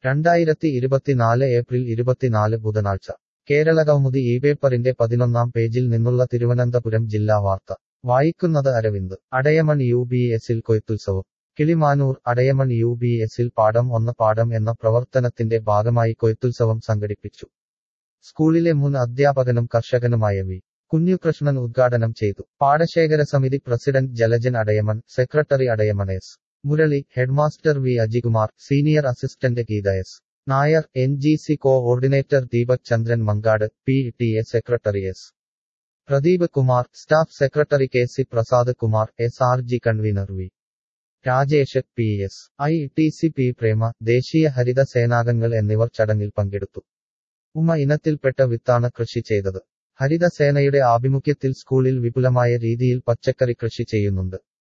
രണ്ടായിരത്തി ഇരുപത്തിനാല് ഏപ്രിൽ ഇരുപത്തിനാല് ബുധനാഴ്ച കേരള കൗമുദി ഈ പേപ്പറിന്റെ പതിനൊന്നാം പേജിൽ നിന്നുള്ള തിരുവനന്തപുരം ജില്ലാ വാർത്ത വായിക്കുന്നത് അരവിന്ദ് അടയമൺ യു ബി എസിൽ കൊയ്ത്തുത്സവം കിളിമാനൂർ അടയമൺ യു ബി എസിൽ പാഠം ഒന്ന് പാഠം എന്ന പ്രവർത്തനത്തിന്റെ ഭാഗമായി കൊയ്ത്തുത്സവം സംഘടിപ്പിച്ചു സ്കൂളിലെ മുൻ അധ്യാപകനും കർഷകനുമായ വി കുഞ്ഞുകൃഷ്ണൻ ഉദ്ഘാടനം ചെയ്തു പാടശേഖര സമിതി president Jalajan Adayaman secretary Adayaman S Murali headmaster V Ajikumar senior assistant Geetha S Nair N G C coordinator Deepak Chandran Mankad P T A secretary S Pradeep Kumar staff secretary K C Prasad Kumar S R G convener V Rajesh P S I T C P Prema ദേശീയ ഹരിത സേനാംഗങ്ങൾ എന്നിവർ ചടങ്ങിൽ പങ്കെടുത്തു ഉമ ഇനത്തിൽപ്പെട്ട വിത്താണ് കൃഷി ചെയ്തത് ഹരിതസേനയുടെ ആഭിമുഖ്യത്തിൽ സ്കൂളിൽ വിപുലമായ രീതിയിൽ പച്ചക്കറി കൃഷി ചെയ്യുന്നുണ്ട്